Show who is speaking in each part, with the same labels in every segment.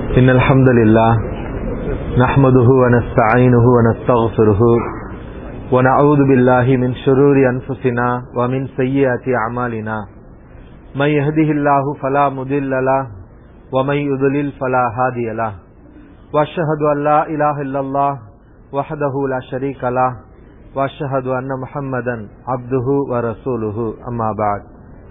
Speaker 1: إن الحمد لله نحمده ونستعينه ونستغفره ونعوذ بالله من شرور أنفسنا ومن سيئات أعمالنا من يهده الله فلا مضل له ومن يضلل فلا هادي له وأشهد أن لا إله إلا الله وحده لا شريك له وأشهد أن محمدا عبده ورسوله أما بعد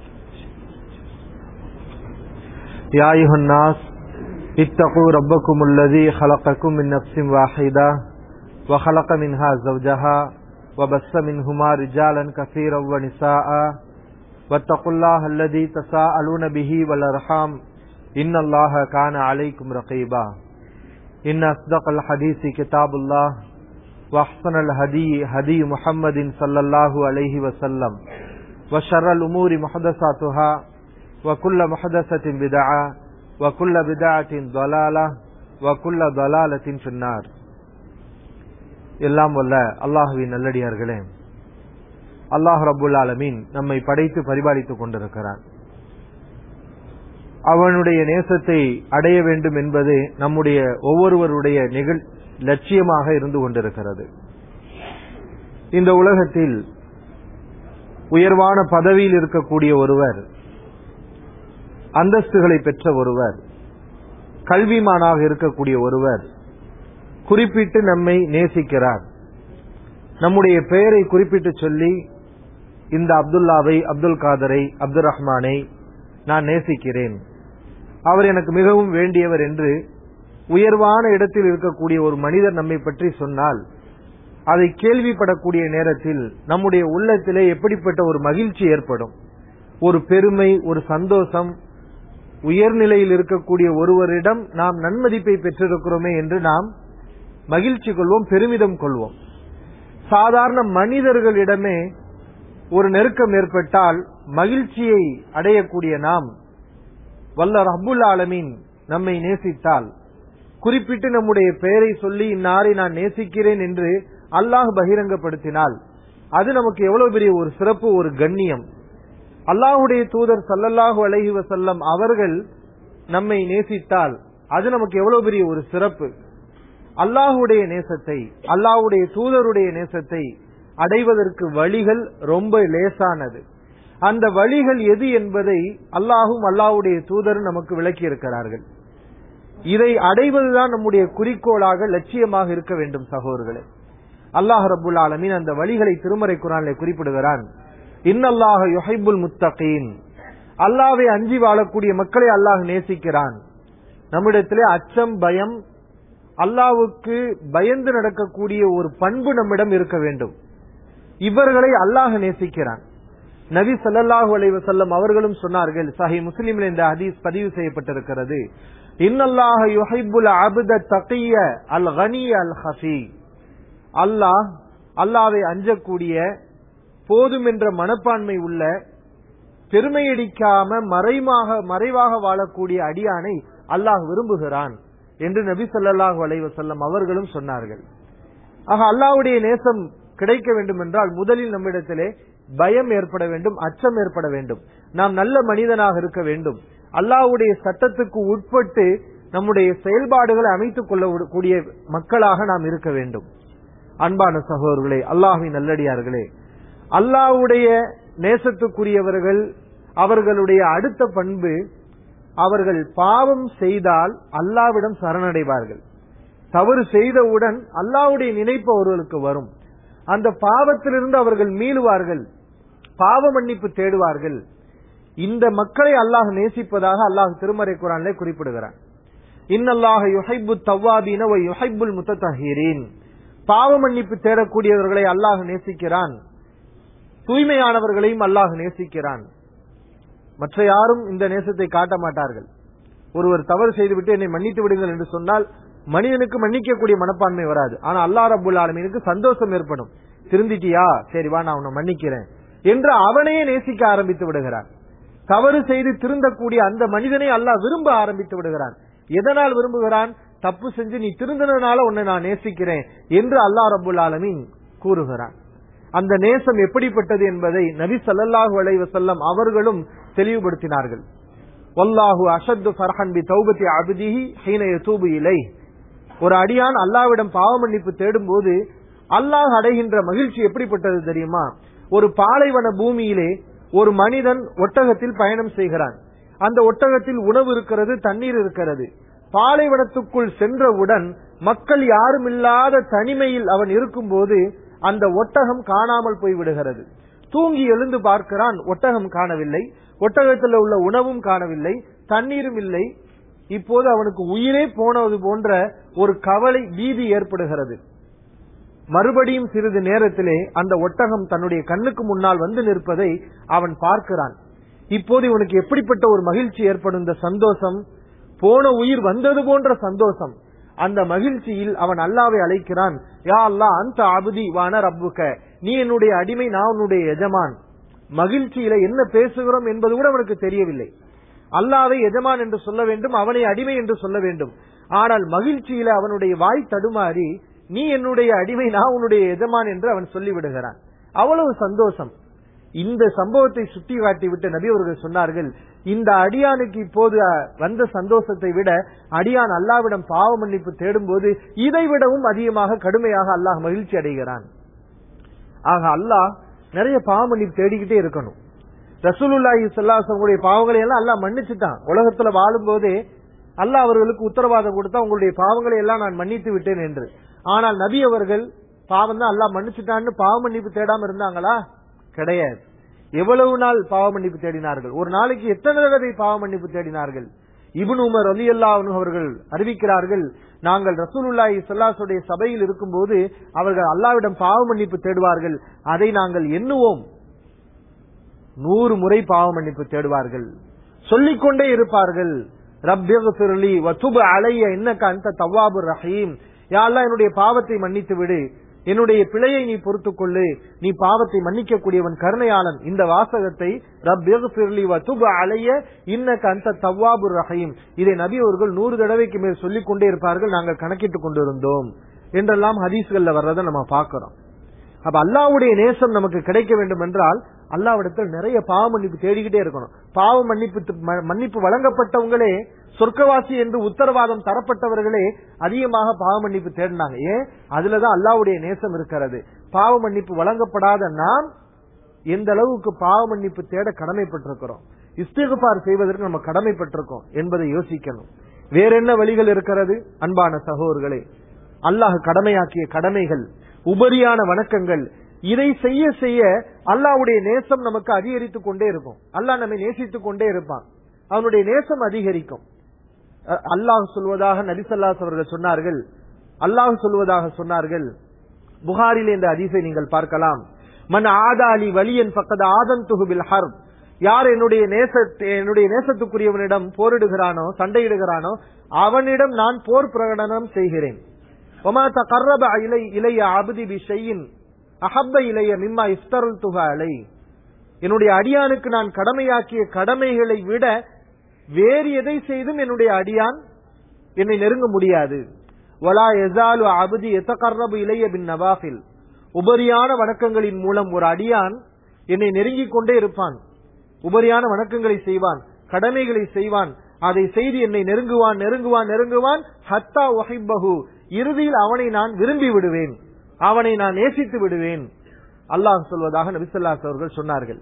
Speaker 1: يا أيها الناس اتقوا ربكم الذي خلقكم من نفس واحدة وخلق منها زوجها وبث منهما رجالا كثيرا ونساء واتقوا الله الذي تساءلون به والأرحام إن الله كان عليكم رقيبا إن أصدق الحديث كتاب الله وأحسن الهدي هدي محمد صلى الله عليه وسلم وشر الأمور محدثاتها وكل محدثة بدعة وكل بدعة ضلالة وكل ضلالة في النار எல்லாம் வல்ல அல்லாஹுவின் நல்லடியார்களே அல்லாஹ் ரபுல் ஆலமீன் நம்மை படைத்து பரிபாலித்துக் கொண்டிருக்கிறான் அவனுடைய நேசத்தை அடைய வேண்டும் என்பது நம்முடைய ஒவ்வொருவருடைய நிகழ் லட்சியமாக இருந்து கொண்டிருக்கிறது இந்த உலகத்தில் உயர்வான பதவியில் இருக்கக்கூடிய ஒருவர் அந்தஸ்துகளை பெற்ற ஒருவர் கல்விமானாக இருக்கக்கூடிய ஒருவர் குறிப்பிட்டு நம்மை நேசிக்கிறார் நம்முடைய பெயரை குறிப்பிட்டு சொல்லி இந்த அப்துல்லாவை அப்துல் காதரை அப்துல் ரஹ்மானை நான் நேசிக்கிறேன் அவர் எனக்கு மிகவும் வேண்டியவர் என்று உயர்வான இடத்தில் இருக்கக்கூடிய ஒரு மனிதர் நம்மை பற்றி சொன்னால் அதை கேள்விப்படக்கூடிய நேரத்தில் நம்முடைய உள்ளத்திலே எப்படிப்பட்ட ஒரு மகிழ்ச்சி ஏற்படும் ஒரு பெருமை ஒரு சந்தோஷம் உயர்நிலையில் இருக்கக்கூடிய ஒருவரிடம் நாம் நன்மதிப்பை பெற்றிருக்கிறோமே என்று நாம் மகிழ்ச்சி கொள்வோம் பெருமிதம் கொள்வோம் சாதாரண மனிதர்களிடமே ஒரு நெருக்கம் ஏற்பட்டால் மகிழ்ச்சியை அடையக்கூடிய நாம் வல்ல ரபுல் ஆலமீன் நம்மை நேசித்தால் குறிப்பிட்டு நம்முடைய பெயரை சொல்லி இந்நாரை நான் நேசிக்கிறேன் என்று அல்லாஹ் பகிரங்கப்படுத்தினால் அது நமக்கு எவ்வளவு பெரிய ஒரு சிறப்பு ஒரு கண்ணியம் அல்லாஹுடைய தூதர் சல்லல்லாஹு அலஹி வசல்லம் அவர்கள் நம்மை நேசித்தால் அது நமக்கு எவ்வளவு பெரிய ஒரு சிறப்பு அல்லாஹுடைய நேசத்தை அல்லாஹுடைய தூதருடைய நேசத்தை அடைவதற்கு வழிகள் ரொம்ப லேசானது அந்த வழிகள் எது என்பதை அல்லாஹும் அல்லாஹுடைய தூதரும் நமக்கு விளக்கி இருக்கிறார்கள் இதை அடைவதுதான் நம்முடைய குறிக்கோளாக லட்சியமாக இருக்க வேண்டும் சகோதரர்களே அல்லாஹ் ரபுல் ஆலமீன் அந்த வழிகளை திருமறை குரானிலே குறிப்பிடுகிறான் இன்னல்லாஹ யுஹைபுல் முத்தகீன் அல்லாவை அஞ்சி வாழக்கூடிய மக்களை அல்லாஹ் நேசிக்கிறான் நம்மிடத்திலே அச்சம் பயம் அல்லாவுக்கு பயந்து நடக்கக்கூடிய ஒரு பண்பு நம்மிடம் இருக்க வேண்டும் இவர்களை அல்லாஹ் நேசிக்கிறான் நபி சல்லாஹூ அலைவசல்லம் அவர்களும் சொன்னார்கள் சஹி முஸ்லீமில் இந்த ஹதீஸ் பதிவு செய்யப்பட்டிருக்கிறது இன்னல்லாஹ யுஹைபுல் அபுத தகிய அல் கனி அல் ஹஃபி அல்லாஹ் அல்லாவை அஞ்சக்கூடிய போதும் என்ற மனப்பான்மை உள்ள பெருமையடிக்காம மறைமாக மறைவாக வாழக்கூடிய அடியானை அல்லாஹ் விரும்புகிறான் என்று நபி சொல்லாஹு அலைவசல்லம் அவர்களும் சொன்னார்கள் ஆக அல்லாவுடைய நேசம் கிடைக்க வேண்டும் என்றால் முதலில் நம்மிடத்திலே பயம் ஏற்பட வேண்டும் அச்சம் ஏற்பட வேண்டும் நாம் நல்ல மனிதனாக இருக்க வேண்டும் அல்லாவுடைய சட்டத்துக்கு உட்பட்டு நம்முடைய செயல்பாடுகளை அமைத்துக் கொள்ளக்கூடிய மக்களாக நாம் இருக்க வேண்டும் அன்பான சகோதரர்களே அல்லாஹின் நல்லடியார்களே அல்லாவுடைய நேசத்துக்குரியவர்கள் அவர்களுடைய அடுத்த பண்பு அவர்கள் பாவம் செய்தால் அல்லாவிடம் சரணடைவார்கள் தவறு செய்தவுடன் அல்லாவுடைய நினைப்பு அவர்களுக்கு வரும் அந்த பாவத்திலிருந்து அவர்கள் மீளுவார்கள் பாவ மன்னிப்பு தேடுவார்கள் இந்த மக்களை அல்லாஹ் நேசிப்பதாக அல்லாஹ் திருமறை குரான்ல குறிப்பிடுகிறான் இன்னல்லாஹ யுஹைபு தவ்வாபீன யுஹைபுல் முத்தஹீரின் பாவ மன்னிப்பு தேடக்கூடியவர்களை அல்லாஹ் நேசிக்கிறான் தூய்மையானவர்களையும் அல்லாஹ் நேசிக்கிறான் மற்ற யாரும் இந்த நேசத்தை காட்ட மாட்டார்கள் ஒருவர் தவறு செய்துவிட்டு என்னை மன்னித்து விடுங்கள் என்று சொன்னால் மனிதனுக்கு மன்னிக்கக்கூடிய மனப்பான்மை வராது ஆனா அல்லா ரபுல் ஆலமீனுக்கு சந்தோஷம் ஏற்படும் திருந்திட்டியா சரி வா நான் உன்னை மன்னிக்கிறேன் என்று அவனையே நேசிக்க ஆரம்பித்து விடுகிறான் தவறு செய்து திருந்தக்கூடிய அந்த மனிதனை அல்லாஹ் விரும்ப ஆரம்பித்து விடுகிறான் எதனால் விரும்புகிறான் தப்பு செஞ்சு நீ திருந்தனால உன்னை நான் நேசிக்கிறேன் என்று அல்லாஹ் ரபுல் ஆலமீன் கூறுகிறான் அந்த நேசம் எப்படிப்பட்டது என்பதை நபி சல்லாஹூ அலைவசல்லம் அவர்களும் தெளிவுபடுத்தினார்கள் வல்லாஹு அஷத்து ஃபர்ஹன் பி தௌபத்தி அபிதிஹி ஹீன யதூபு இலை ஒரு அடியான் அல்லாவிடம் பாவ மன்னிப்பு தேடும் போது அல்லாஹ் அடைகின்ற மகிழ்ச்சி எப்படிப்பட்டது தெரியுமா ஒரு பாலைவன பூமியிலே ஒரு மனிதன் ஒட்டகத்தில் பயணம் செய்கிறான் அந்த ஒட்டகத்தில் உணவு இருக்கிறது தண்ணீர் இருக்கிறது பாலைவனத்துக்குள் சென்றவுடன் மக்கள் யாரும் இல்லாத தனிமையில் அவன் இருக்கும்போது அந்த ஒட்டகம் காணாமல் போய்விடுகிறது தூங்கி எழுந்து பார்க்கிறான் ஒட்டகம் காணவில்லை ஒட்டகத்தில் உள்ள உணவும் காணவில்லை தண்ணீரும் இல்லை இப்போது அவனுக்கு உயிரே போனது போன்ற ஒரு கவலை பீதி ஏற்படுகிறது மறுபடியும் சிறிது நேரத்திலே அந்த ஒட்டகம் தன்னுடைய கண்ணுக்கு முன்னால் வந்து நிற்பதை அவன் பார்க்கிறான் இப்போது இவனுக்கு எப்படிப்பட்ட ஒரு மகிழ்ச்சி ஏற்படும் இந்த சந்தோஷம் போன உயிர் வந்தது போன்ற சந்தோஷம் அந்த மகிழ்ச்சியில் அவன் அல்லாவை அழைக்கிறான் யா அல்லா அந்த அபுதி வான ரப்புக்க நீ என்னுடைய அடிமை நான் உன்னுடைய எஜமான் மகிழ்ச்சியில என்ன பேசுகிறோம் என்பது கூட அவனுக்கு தெரியவில்லை அல்லாவை எஜமான் என்று சொல்ல வேண்டும் அவனை அடிமை என்று சொல்ல வேண்டும் ஆனால் மகிழ்ச்சியில அவனுடைய வாய் தடுமாறி நீ என்னுடைய அடிமை நான் உன்னுடைய எஜமான் என்று அவன் சொல்லிவிடுகிறான் அவ்வளவு சந்தோஷம் இந்த சம்பவத்தை சுட்டி காட்டிவிட்டு நபி அவர்கள் சொன்னார்கள் இந்த அடியானுக்கு இப்போது வந்த சந்தோஷத்தை விட அடியான் அல்லாவிடம் பாவ மன்னிப்பு தேடும் போது இதை விடவும் அதிகமாக கடுமையாக அல்லாஹ் மகிழ்ச்சி அடைகிறான் ஆக அல்லாஹ் நிறைய பாவ மன்னிப்பு தேடிக்கிட்டே இருக்கணும் ரசூலுல்லாஹி சல்லாசங்களுடைய பாவங்களை எல்லாம் அல்லாஹ் மன்னிச்சுட்டான் உலகத்துல வாழும் போதே அல்லாஹ் அவர்களுக்கு உத்தரவாதம் கொடுத்தா உங்களுடைய பாவங்களை எல்லாம் நான் மன்னித்து விட்டேன் என்று ஆனால் நபி அவர்கள் பாவம் தான் அல்லாஹ் மன்னிச்சுட்டான்னு பாவ மன்னிப்பு தேடாம இருந்தாங்களா கிடையாது எவ்வளவு நாள் பாவ மன்னிப்பு தேடினார்கள் ஒரு நாளைக்கு எத்தனை தடவை பாவ மன்னிப்பு தேடினார்கள் இபுன் உமர் அலி அல்லா அவர்கள் அறிவிக்கிறார்கள் நாங்கள் ரசூலுல்லாஹி சல்லாசுடைய சபையில் இருக்கும்போது அவர்கள் அல்லாவிடம் பாவ மன்னிப்பு தேடுவார்கள் அதை நாங்கள் எண்ணுவோம் நூறு முறை பாவ மன்னிப்பு தேடுவார்கள் சொல்லிக்கொண்டே இருப்பார்கள் ரப்பியி வத்துபு அலைய இன்னக்க அந்த தவ்வாபு ரஹீம் யாழ்லா என்னுடைய பாவத்தை மன்னித்து விடு என்னுடைய பிழையை நீ பொறுத்துக் கொள்ளு நீ பாவத்தை மன்னிக்க கூடியவன் கருணையாளன் இந்த வாசகத்தை ரப்பியி வத்துபு அலைய இன்னக்க அந்த தவ்வாபு ரஹீம் இதை நபி அவர்கள் நூறு தடவைக்கு மேல் சொல்லிக் கொண்டே இருப்பார்கள் நாங்கள் கணக்கிட்டுக் கொண்டிருந்தோம் என்றெல்லாம் ஹதீஸ்கள்ல வர்றதை நம்ம பார்க்கிறோம் அப்ப அல்லாவுடைய நேசம் நமக்கு கிடைக்க வேண்டும் என்றால் அல்லாவிடத்தில் நிறைய பாவ மன்னிப்பு தேடிக்கிட்டே இருக்கணும் பாவ மன்னிப்பு மன்னிப்பு வழங்கப்பட்டவங்களே சொர்க்கவாசி என்று உத்தரவாதம் தரப்பட்டவர்களே அதிகமாக பாவ மன்னிப்பு தேடினாங்க ஏன் அதுலதான் அல்லாவுடைய நேசம் இருக்கிறது பாவ மன்னிப்பு வழங்கப்படாத நாம் எந்த அளவுக்கு பாவ மன்னிப்பு தேட கடமைப்பட்டிருக்கிறோம் இஸ்திகுபார் செய்வதற்கு நம்ம கடமைப்பட்டிருக்கோம் என்பதை யோசிக்கணும் வேற என்ன வழிகள் இருக்கிறது அன்பான சகோதரர்களே அல்லாஹ் கடமையாக்கிய கடமைகள் உபரியான வணக்கங்கள் இதை செய்ய செய்ய அல்லாவுடைய நேசம் நமக்கு அதிகரித்துக் கொண்டே இருக்கும் அல்லாஹ் நம்மை நேசித்துக் கொண்டே இருப்பான் அவனுடைய நேசம் அதிகரிக்கும் அல்லாஹ் சொல்வதாக நபிசல்லாஸ் அவர்கள் சொன்னார்கள் அல்லாஹ் சொல்வதாக சொன்னார்கள் புகாரில் இந்த அதிசை நீங்கள் பார்க்கலாம் மன் ஆதாலி வலியன் பக்கத்து ஆதன் துகுபில் ஹர் யார் என்னுடைய நேச என்னுடைய நேசத்துக்குரியவனிடம் போரிடுகிறானோ சண்டையிடுகிறானோ அவனிடம் நான் போர் பிரகடனம் செய்கிறேன் ஒமா தகர்ரப இலை இளைய அபுதி பிஷையின் அஹப்ப இளைய மிம்மா இஸ்தரல் துக அலை என்னுடைய அடியானுக்கு நான் கடமையாக்கிய கடமைகளை விட வேறு எதை செய்தும் என்னுடைய அடியான் என்னை நெருங்க முடியாது வலா எசாலு அபுதி எத்தகர்ரபு இளைய பின் நவாஃபில் உபரியான வணக்கங்களின் மூலம் ஒரு அடியான் என்னை நெருங்கிக் கொண்டே இருப்பான் உபரியான வணக்கங்களை செய்வான் கடமைகளை செய்வான் அதை செய்து என்னை நெருங்குவான் நெருங்குவான் நெருங்குவான் ஹத்தா ஒஹிப்பஹு இறுதியில் அவனை நான் விரும்பி விடுவேன் அவனை நான் நேசித்து விடுவேன் அல்லாஹ் சொல்வதாக நபிசல்லாஸ் அவர்கள் சொன்னார்கள்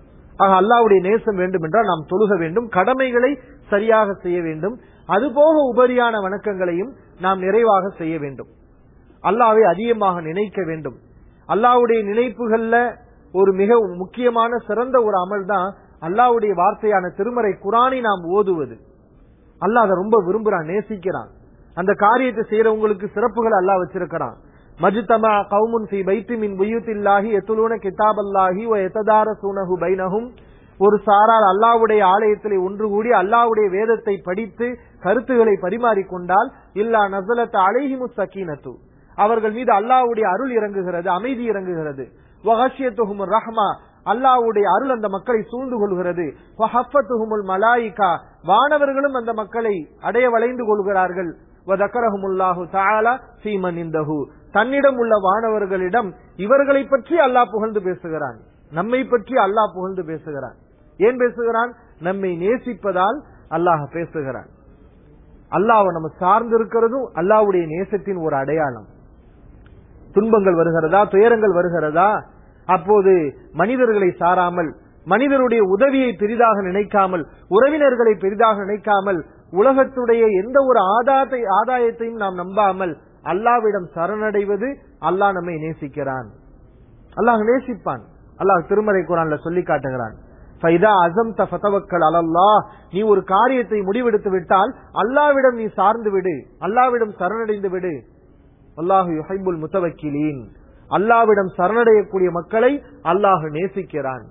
Speaker 1: ஆக அல்லாவுடைய நேசம் வேண்டும் என்றால் நாம் தொழுக வேண்டும் கடமைகளை சரியாக செய்ய வேண்டும் அதுபோக உபரியான வணக்கங்களையும் நாம் நிறைவாக செய்ய வேண்டும் அல்லாவை அதிகமாக நினைக்க வேண்டும் அல்லாவுடைய நினைப்புகள்ல ஒரு மிக முக்கியமான சிறந்த ஒரு அமல் தான் அல்லாவுடைய வார்த்தையான திருமறை குரானை நாம் ஓதுவது அல்லாஹ் அதை ரொம்ப விரும்புறான் நேசிக்கிறான் அந்த காரியத்தை செய்யறவங்களுக்கு சிறப்புகள் அல்லாஹ் வச்சிருக்கிறான் மஜ்தமா கவுமுன் ஃபி பைத்தி மின் புயூத்தில்லாஹி எத்துலூன கிதாபல்லாஹி வ எத்ததாரசூனஹு பைனஹும் ஒரு சாரார் அல்லாவுடைய ஆலயத்திலே ஒன்று கூடி அல்லாவுடைய வேதத்தை படித்து கருத்துக்களை பரிமாறிக்கொண்டால் இல்லா நசலத் அலைஹிமு சக்கீனத்து அவர்கள் மீது அல்லாவுடைய அருள் இறங்குகிறது அமைதி இறங்குகிறது வஹஷியத்துஹும் ரஹ்மா அல்லாவுடைய அருள் அந்த மக்களை சூழ்ந்து கொள்கிறது வஹஃபத்துஹுமுல் மலாயிகா வானவர்களும் அந்த மக்களை அடைய வளைந்து கொள்கிறார்கள் வதக்கரஹுமுல்லாஹு தஆலா ஃபீமன் இந்தஹு தன்னிடம் உள்ள வானவர்களிடம் இவர்களை பற்றி அல்லாஹ் புகழ்ந்து பேசுகிறான் நம்மை பற்றி அல்லாஹ் புகழ்ந்து பேசுகிறான் ஏன் பேசுகிறான் நம்மை நேசிப்பதால் அல்லாஹ் பேசுகிறான் அல்லாஹ் நம்ம சார்ந்து இருக்கிறதும் அல்லாஹ்வுடைய நேசத்தின் ஒரு அடையாளம் துன்பங்கள் வருகிறதா துயரங்கள் வருகிறதா அப்போது மனிதர்களை சாராமல் மனிதருடைய உதவியை பெரிதாக நினைக்காமல் உறவினர்களை பெரிதாக நினைக்காமல் உலகத்துடைய எந்த ஒரு ஆதாயத்தை ஆதாயத்தையும் நாம் நம்பாமல் அல்லாவிடம் சரணடைவது அல்லாஹ் நம்மை நேசிக்கிறான் அல்லாஹ் நேசிப்பான் அல்லாஹ் திருமறை குரான்ல சொல்லி காட்டுகிறான் ஃபைதா அசம் ஃபதவக்கல் அலல்லாஹ் நீ ஒரு காரியத்தை முடிவெடுத்து விட்டால் அல்லாவிடம் நீ சார்ந்து விடு அல்லாவிடம் சரணடைந்து விடு அல்லாஹு யுஹைபுல் முத்தவக்கிலீன் அல்லாவிடம் சரணடையக்கூடிய மக்களை அல்லாஹ் நேசிக்கிறான்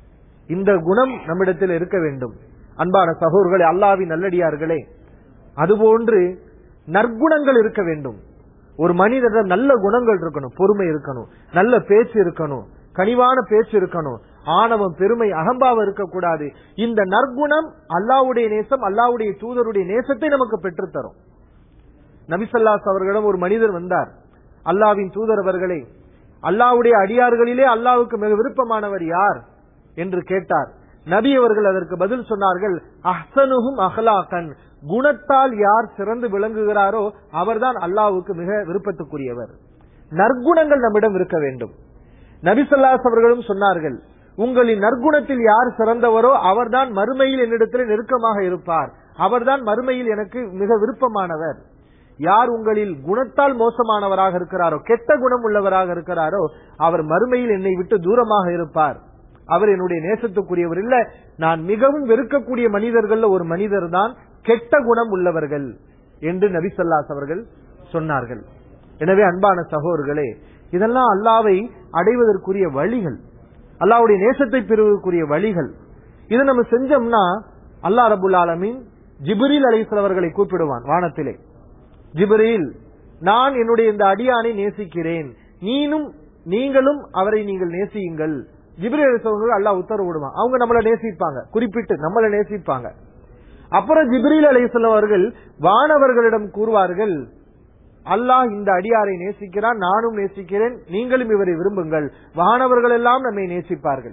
Speaker 1: இந்த குணம் நம்மிடத்தில் இருக்க வேண்டும் அன்பான சகோதரர்களே அல்லாவின் நல்லடியார்களே அதுபோன்று நற்குணங்கள் இருக்க வேண்டும் ஒரு மனிதரிடம் நல்ல குணங்கள் இருக்கணும் பொறுமை இருக்கணும் நல்ல பேச்சு இருக்கணும் கனிவான பேச்சு இருக்கணும் ஆணவம் பெருமை அகம்பாவம் இருக்கக்கூடாது இந்த நற்குணம் அல்லாவுடைய நேசம் அல்லாவுடைய தூதருடைய நேசத்தை நமக்கு பெற்றுத்தரும் நபிசல்லாஸ் அவர்களிடம் ஒரு மனிதர் வந்தார் அல்லாவின் தூதர் அவர்களே அல்லாவுடைய அடியார்களிலே அல்லாவுக்கு மிக விருப்பமானவர் யார் என்று கேட்டார் நபி அவர்கள் அதற்கு பதில் சொன்னார்கள் அஹ்சனுகும் அஹ்லாக்கன் குணத்தால் யார் சிறந்து விளங்குகிறாரோ அவர்தான் அல்லாவுக்கு மிக விருப்பத்துக்குரியவர் நற்குணங்கள் நம்மிடம் இருக்க வேண்டும் நபிசல்லாஸ் அவர்களும் சொன்னார்கள் உங்களின் நற்குணத்தில் யார் சிறந்தவரோ அவர்தான் மறுமையில் என்னிடத்தில் நெருக்கமாக இருப்பார் அவர்தான் மறுமையில் எனக்கு மிக விருப்பமானவர் யார் உங்களில் குணத்தால் மோசமானவராக இருக்கிறாரோ கெட்ட குணம் உள்ளவராக இருக்கிறாரோ அவர் மறுமையில் என்னை விட்டு தூரமாக இருப்பார் அவர் என்னுடைய நேசத்துக்குரியவர் இல்ல நான் மிகவும் வெறுக்கக்கூடிய மனிதர்கள் ஒரு மனிதர் தான் கெட்ட குணம் உள்ளவர்கள் என்று நபிசல்லாஸ் அவர்கள் சொன்னார்கள் எனவே அன்பான சகோதரர்களே இதெல்லாம் அல்லாவை அடைவதற்குரிய வழிகள் அல்லாவுடைய நேசத்தை பெறுவதற்குரிய வழிகள் இதை நம்ம செஞ்சோம்னா அல்லா ரபுல் ஆலமின் ஜிப்ரீல் அலிஸ்வர்களை கூப்பிடுவான் வானத்திலே ஜிப்ரீல் நான் என்னுடைய இந்த அடியானை நேசிக்கிறேன் நீனும் நீங்களும் அவரை நீங்கள் நேசியுங்கள் ஜிப்ரீல் அலிஸ்வர்கள் அல்லாஹ் உத்தரவு விடுவான் அவங்க நம்மள நேசிப்பாங்க குறிப்பிட்டு நம்மள நேசிப்பாங்க அப்புறம் ஜிப்ரீல் அலிஸ்லாம் அவர்கள் வானவர்களிடம் கூறுவார்கள் அல்லாஹ் இந்த அடியாரை நேசிக்கிறான் நானும் நேசிக்கிறேன் நீங்களும் இவரை விரும்புங்கள் வானவர்கள் எல்லாம் நம்மை நேசிப்பார்கள்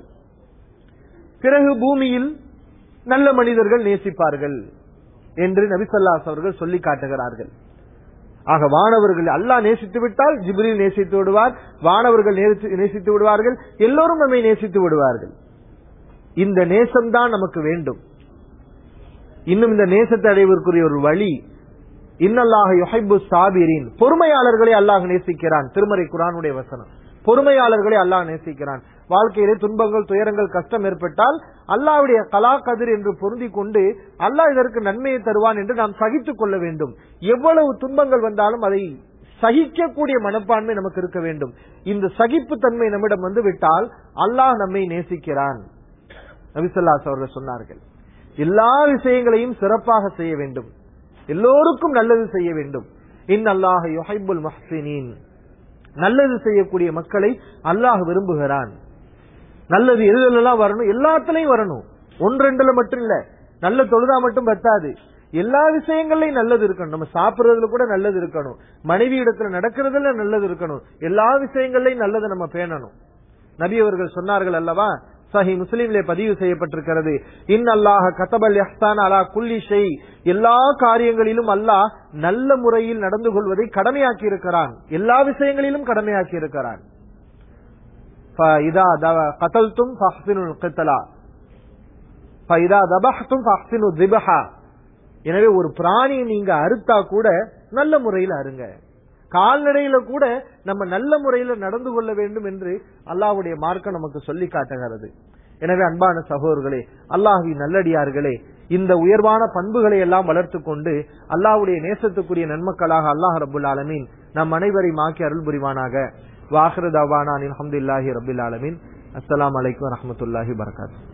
Speaker 1: பிறகு பூமியில் நல்ல மனிதர்கள் நேசிப்பார்கள் என்று நபிசல்லாஸ் அவர்கள் சொல்லி காட்டுகிறார்கள் ஆக வானவர்கள் அல்லாஹ் நேசித்து விட்டால் ஜிப்ரில் நேசித்து விடுவார் வானவர்கள் நேசித்து விடுவார்கள் எல்லோரும் நம்மை நேசித்து விடுவார்கள் இந்த நேசம்தான் நமக்கு வேண்டும் இன்னும் இந்த நேசத்தை அடைவதற்குரிய ஒரு வழி இன்னல்லாக யுஹைபு சாபிரின் பொறுமையாளர்களை அல்லாஹ் நேசிக்கிறான் திருமறை குரானுடைய வசனம் பொறுமையாளர்களை அல்லாஹ் நேசிக்கிறான் வாழ்க்கையிலே துன்பங்கள் துயரங்கள் கஷ்டம் ஏற்பட்டால் அல்லாவுடைய கலா கதிர் என்று பொருந்தி கொண்டு அல்லாஹ் இதற்கு நன்மையை தருவான் என்று நாம் சகித்துக் கொள்ள வேண்டும் எவ்வளவு துன்பங்கள் வந்தாலும் அதை சகிக்கக்கூடிய மனப்பான்மை நமக்கு இருக்க வேண்டும் இந்த சகிப்பு தன்மை நம்மிடம் வந்து விட்டால் அல்லாஹ் நம்மை நேசிக்கிறான் நபிசல்லாஸ் அவர்கள் சொன்னார்கள் எல்லா விஷயங்களையும் சிறப்பாக செய்ய வேண்டும் எல்லோருக்கும் நல்லது செய்ய வேண்டும் இன் அல்லாஹ் யுஹைபுல் மஹ்சினின் நல்லது செய்யக்கூடிய மக்களை அல்லாஹ் விரும்புகிறான் நல்லது எதுலாம் வரணும் எல்லாத்துலயும் வரணும் ஒன்றெண்டுல மட்டும் இல்ல நல்ல தொழுதா மட்டும் பத்தாது எல்லா விஷயங்கள்லயும் நல்லது இருக்கணும் நம்ம சாப்பிடுறதுல கூட நல்லது இருக்கணும் மனைவி இடத்துல நடக்கிறதுல நல்லது இருக்கணும் எல்லா விஷயங்கள்லயும் நல்லது நம்ம பேணணும் நபி அவர்கள் சொன்னார்கள் அல்லவா சஹி முஸ்லீம்ல பதிவு செய்யப்பட்டிருக்கிறது இன் அல்லாஹ் கதபல் யஹ்தான் அலா குல்லி ஷெய் எல்லா காரியங்களிலும் அல்லாஹ் நல்ல முறையில் நடந்து கொள்வதை கடமையாக்கி இருக்கிறான் எல்லா விஷயங்களிலும் கடமையாக்கி இருக்கிறான் கதல்தும் எனவே ஒரு பிராணியை நீங்க அறுத்தா கூட நல்ல முறையில் அருங்க கால்நடையில கூட நம்ம நல்ல முறையில நடந்து கொள்ள வேண்டும் என்று அல்லாஹுடைய மார்க்கம் நமக்கு சொல்லி காட்டுகிறது எனவே அன்பான சகோதரர்களே அல்லாஹுவி நல்லடியார்களே இந்த உயர்வான பண்புகளை எல்லாம் வளர்த்து கொண்டு அல்லாஹுடைய நேசத்துக்குரிய நன்மக்களாக அல்லாஹ் ரபுல் ஆலமீன் நம் அனைவரையும் ஆக்கி அருள் புரிவானாக வாஹ்ரதாவானா அலமதுல்லாஹி ரபுல் ஆலமீன் அஸ்லாம் வலைக்கம் வரமத்துல்லாஹி வரகாத்து